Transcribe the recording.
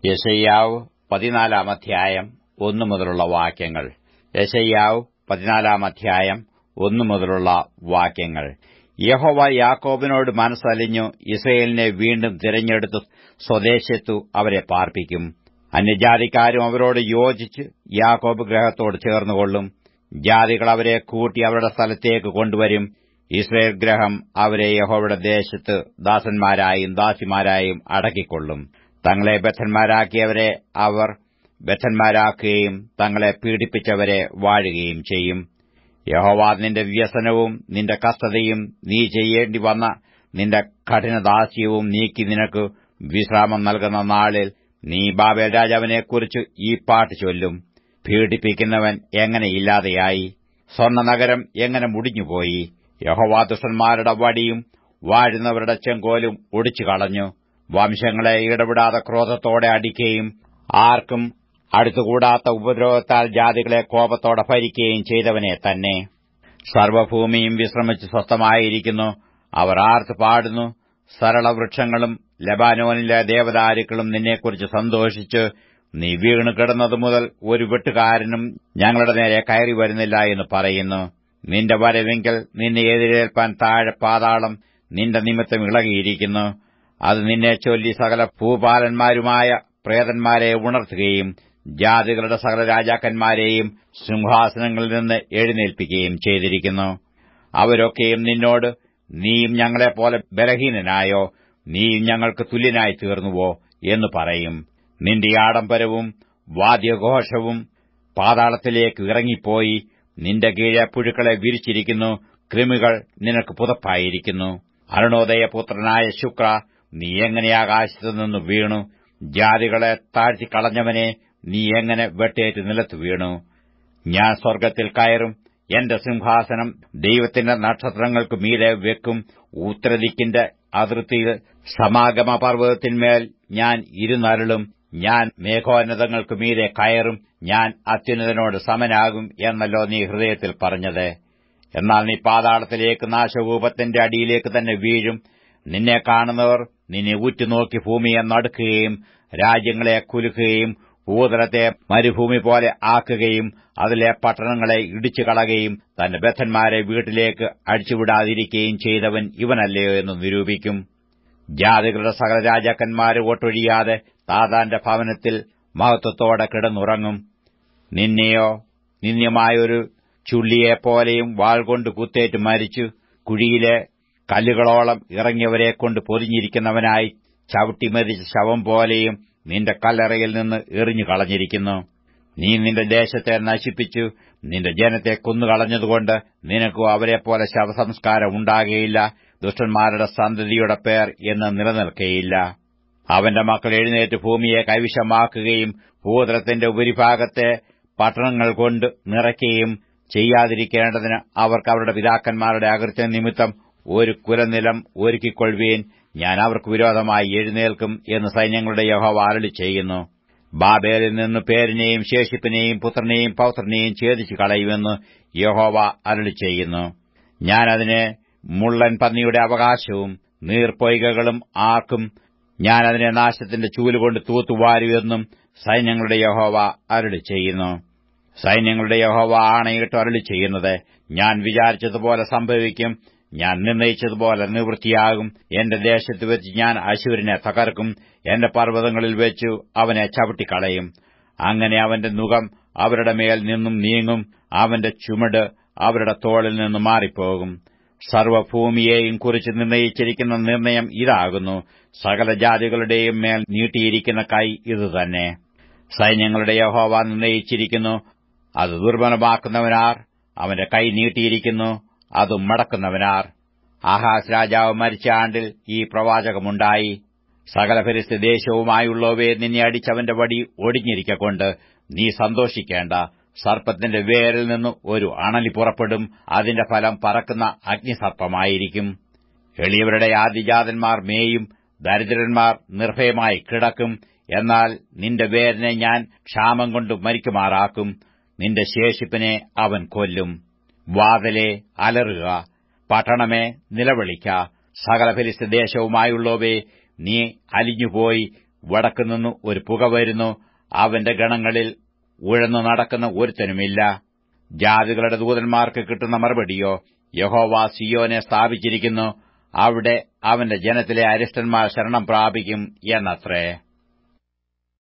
യശയ്യാവ് പതിനാലാം അധ്യായം ഒന്നു മുതലുള്ള വാക്യങ്ങൾ യശയ്യാവ് പതിനാലാം അധ്യായം ഒന്നു മുതലുള്ള വാക്യങ്ങൾ യഹോവ യാക്കോബിനോട് മനസ്സലിഞ്ഞു ഇസ്രയേലിനെ വീണ്ടും തിരഞ്ഞെടുത്ത് സ്വദേശത്തു അവരെ പാർപ്പിക്കും അന്യജാതിക്കാരും അവരോട് യോജിച്ച് യാക്കോബ് ഗ്രഹത്തോട് ചേർന്നുകൊള്ളും ജാതികൾ അവരെ കൂട്ടി അവരുടെ സ്ഥലത്തേക്ക് കൊണ്ടുവരും ഇസ്രയേൽ ഗ്രഹം അവരെ യഹോവയുടെ ദേശത്ത് ദാസന്മാരായും ദാസിമാരായും അടക്കിക്കൊള്ളും തങ്ങളെ ബദ്ധന്മാരാക്കിയവരെ അവർ ബദ്ധന്മാരാക്കുകയും തങ്ങളെ പീഡിപ്പിച്ചവരെ വാഴുകയും ചെയ്യും യഹോവ നിന്റെ വ്യസനവും നിന്റെ കസ്തതയും നീ ചെയ്യേണ്ടി വന്ന നിന്റെ കഠിനദാസ്യവും നീക്കി നിനക്ക് വിശ്രാമം നൽകുന്ന നാളിൽ നീ ബാബേൽ രാജാവിനെക്കുറിച്ച് ഈ പാട്ട് ചൊല്ലും പീഡിപ്പിക്കുന്നവൻ എങ്ങനെ ഇല്ലാതെയായി സ്വർണ്ണനഗരം എങ്ങനെ മുടിഞ്ഞുപോയി യഹോവ ദുഷ്ടന്മാരുടെ വടിയും വാഴുന്നവരുടെ ചെങ്കോലും ഒടിച്ചു കളഞ്ഞു വംശങ്ങളെ ഇടപെടാതെ ക്രോധത്തോടെ അടിക്കുകയും ആർക്കും അടുത്തുകൂടാത്ത ഉപദ്രവത്താൽ ജാതികളെ കോപത്തോടെ ഭരിക്കുകയും ചെയ്തവനെ തന്നെ സർവഭൂമിയും വിശ്രമിച്ച് സ്വസ്ഥമായിരിക്കുന്നു അവർ ആർത്ത് പാടുന്നു സരളവൃക്ഷങ്ങളും ലബാനോനിലെ ദേവദാരുക്കളും നിന്നെക്കുറിച്ച് സന്തോഷിച്ച് നീ വീണു കിടന്നതു മുതൽ ഒരു വെട്ടുകാരനും ഞങ്ങളുടെ നേരെ കയറി വരുന്നില്ല എന്ന് പറയുന്നു നിന്റെ വരവെങ്കിൽ നിന്നെ എതിരേൽപ്പാൻ താഴെ പാതാളം നിന്റെ നിമിത്തം ഇളകിയിരിക്കുന്നു അത് നിന്നെ ചൊല്ലി സകല ഭൂപാലന്മാരുമായ പ്രേതന്മാരെ ഉണർത്തുകയും ജാതികളുടെ സകല രാജാക്കന്മാരെയും സിംഹാസനങ്ങളിൽ നിന്ന് എഴുന്നേൽപ്പിക്കുകയും ചെയ്തിരിക്കുന്നു അവരൊക്കെയും നിന്നോട് നീയും ഞങ്ങളെപ്പോലെ ബലഹീനനായോ നീയും ഞങ്ങൾക്ക് തുല്യനായി തീർന്നുവോ എന്ന് പറയും നിന്റെ ആഡംബരവും വാദ്യഘോഷവും പാതാളത്തിലേക്ക് ഇറങ്ങിപ്പോയി നിന്റെ കീഴെ പുഴുക്കളെ വിരിച്ചിരിക്കുന്നു കൃമികൾ നിനക്ക് പുതപ്പായിരിക്കുന്നു അരുണോദയപുത്രനായ ശുക്ര നീ എങ്ങനെ ആകാശത്തു നിന്ന് വീണു ജാതികളെ താഴ്ത്തിക്കളഞ്ഞവനെ നീ എങ്ങനെ വെട്ടേറ്റ് നിലത്ത് വീണു ഞാൻ സ്വർഗ്ഗത്തിൽ കയറും എന്റെ സിംഹാസനം ദൈവത്തിന്റെ നക്ഷത്രങ്ങൾക്ക് മീതെ വെക്കും ഉത്തരദിക്കിന്റെ അതിർത്തിയിൽ സമാഗമ പർവ്വതത്തിന്മേൽ ഞാൻ ഇരുന്നരുളും ഞാൻ മേഘോന്നതങ്ങൾക്ക് മീതെ കയറും ഞാൻ അത്യുന്നതനോട് സമനാകും എന്നല്ലോ നീ ഹൃദയത്തിൽ പറഞ്ഞത് എന്നാൽ നീ പാതാളത്തിലേക്ക് നാശകൂപത്തിന്റെ അടിയിലേക്ക് തന്നെ വീഴും നിന്നെ കാണുന്നവർ നിന്നെ ഉറ്റുനോക്കി ഭൂമിയെ നടുക്കുകയും രാജ്യങ്ങളെ കുലുക്കുകയും ഭൂതലത്തെ മരുഭൂമി പോലെ ആക്കുകയും അതിലെ പട്ടണങ്ങളെ ഇടിച്ചു കളകയും തന്റെ ബദ്ധന്മാരെ വീട്ടിലേക്ക് അടിച്ചുവിടാതിരിക്കുകയും ചെയ്തവൻ ഇവനല്ലയോ എന്ന് നിരൂപിക്കും ജാതികളുടെ സകല രാജാക്കന്മാരെ ഒട്ടൊഴിയാതെ താതാന്റെ ഭവനത്തിൽ മഹത്വത്തോടെ കിടന്നുറങ്ങും നിന്നെയോ നിന്യമായൊരു ചുള്ളിയെപ്പോലെയും വാൾ കൊണ്ട് കുത്തേറ്റ് മരിച്ചു കുഴിയിലെ കല്ലുകളോളം ഇറങ്ങിയവരെക്കൊണ്ട് പൊതിഞ്ഞിരിക്കുന്നവനായി ചവിട്ടിമരിച്ച ശവം പോലെയും നിന്റെ കല്ലറയിൽ നിന്ന് എറിഞ്ഞു കളഞ്ഞിരിക്കുന്നു നീ നിന്റെ ദേശത്തെ നശിപ്പിച്ചു നിന്റെ ജനത്തെ കൊന്നുകളഞ്ഞതുകൊണ്ട് നിനക്കു അവരെപ്പോലെ ശവസംസ്കാരം ഉണ്ടാകുകയില്ല ദുഷ്ടന്മാരുടെ സന്തതിയുടെ പേർ എന്ന് നിലനിൽക്കുകയില്ല അവന്റെ മക്കൾ എഴുന്നേറ്റ് ഭൂമിയെ കൈവശമാക്കുകയും ഭൂതലത്തിന്റെ ഉപരിഭാഗത്തെ പട്ടണങ്ങൾ കൊണ്ട് നിറയ്ക്കുകയും ചെയ്യാതിരിക്കേണ്ടതിന് അവർക്ക് അവരുടെ പിതാക്കന്മാരുടെ അകൃത്യ നിമിത്തം ഒരു കുലനിലം ഒരുക്കിക്കൊള്ളുവീൻ ഞാൻ അവർക്ക് വിരോധമായി എഴുന്നേൽക്കും എന്ന് സൈന്യങ്ങളുടെ യഹോവ അരളി ചെയ്യുന്നു ബാബേലിൽ നിന്ന് പേരിനെയും ശേഷിപ്പിനെയും പുത്രനെയും പൗത്രനെയും ഛേദിച്ചു കളയുമെന്ന് യഹോവ അരളി ചെയ്യുന്നു ഞാനതിനെ മുള്ളൻ പന്നിയുടെ അവകാശവും നീർപ്പൊയ്കകളും ആർക്കും ഞാനതിനെ നാശത്തിന്റെ ചൂലുകൊണ്ട് തൂത്തുവാരുമെന്നും സൈന്യങ്ങളുടെ യഹോവ അരളി ചെയ്യുന്നു സൈന്യങ്ങളുടെ യഹോവ ആണയിട്ട് അരളി ചെയ്യുന്നത് ഞാൻ വിചാരിച്ചതുപോലെ സംഭവിക്കും ഞാൻ നിർണയിച്ചതുപോലെ നിവൃത്തിയാകും എന്റെ ദേശത്ത് വെച്ച് ഞാൻ അശൂരിനെ തകർക്കും എന്റെ പർവ്വതങ്ങളിൽ വെച്ചു അവനെ ചവിട്ടിക്കളയും അങ്ങനെ അവന്റെ മുഖം അവരുടെ മേൽ നിന്നും നീങ്ങും അവന്റെ ചുമട് അവരുടെ തോളിൽ നിന്ന് മാറിപ്പോകും സർവഭൂമിയെയും കുറിച്ച് നിർണയിച്ചിരിക്കുന്ന നിർണയം ഇതാകുന്നു സകല ജാതികളുടെയും മേൽ നീട്ടിയിരിക്കുന്ന കൈ ഇതുതന്നെ സൈന്യങ്ങളുടെ യഹോവ നിർണയിച്ചിരിക്കുന്നു അത് ദുർബലമാക്കുന്നവനാർ അവന്റെ കൈ നീട്ടിയിരിക്കുന്നു അത് മടക്കുന്നവനാർ ആഹാസ് രാജാവ് മരിച്ച ആണ്ടിൽ ഈ പ്രവാചകമുണ്ടായി സകല ഫരിസ്ത് ദേശവുമായുള്ളവയെ നിന്നെ അടിച്ചവന്റെ വടി ഒടിഞ്ഞിരിക്കൊണ്ട് നീ സന്തോഷിക്കേണ്ട സർപ്പത്തിന്റെ വേരിൽ നിന്ന് ഒരു അണലി പുറപ്പെടും അതിന്റെ ഫലം പറക്കുന്ന അഗ്നിസർപ്പമായിരിക്കും എളിയവരുടെ ആദിജാതന്മാർ മേയും ദരിദ്രന്മാർ നിർഭയമായി കിടക്കും എന്നാൽ നിന്റെ വേരിനെ ഞാൻ ക്ഷാമം കൊണ്ട് മരിക്കുമാറാക്കും നിന്റെ ശേഷിപ്പിനെ അവൻ കൊല്ലും വാതിലെ അലറുക പട്ടണമേ നിലവിളിക്ക സകല ഫലിസ്ത ദേശവുമായുള്ളവേ നീ അലിഞ്ഞുപോയി വടക്കുനിന്ന് ഒരു പുക വരുന്നു അവന്റെ ഗണങ്ങളിൽ ഉഴന്നു നടക്കുന്ന ഒരുത്തനുമില്ല ജാതികളുടെ ദൂതന്മാർക്ക് കിട്ടുന്ന മറുപടിയോ യഹോവ സിയോനെ സ്ഥാപിച്ചിരിക്കുന്നു അവിടെ അവന്റെ ജനത്തിലെ അരിഷ്ടന്മാർ ശരണം പ്രാപിക്കും എന്നത്രേ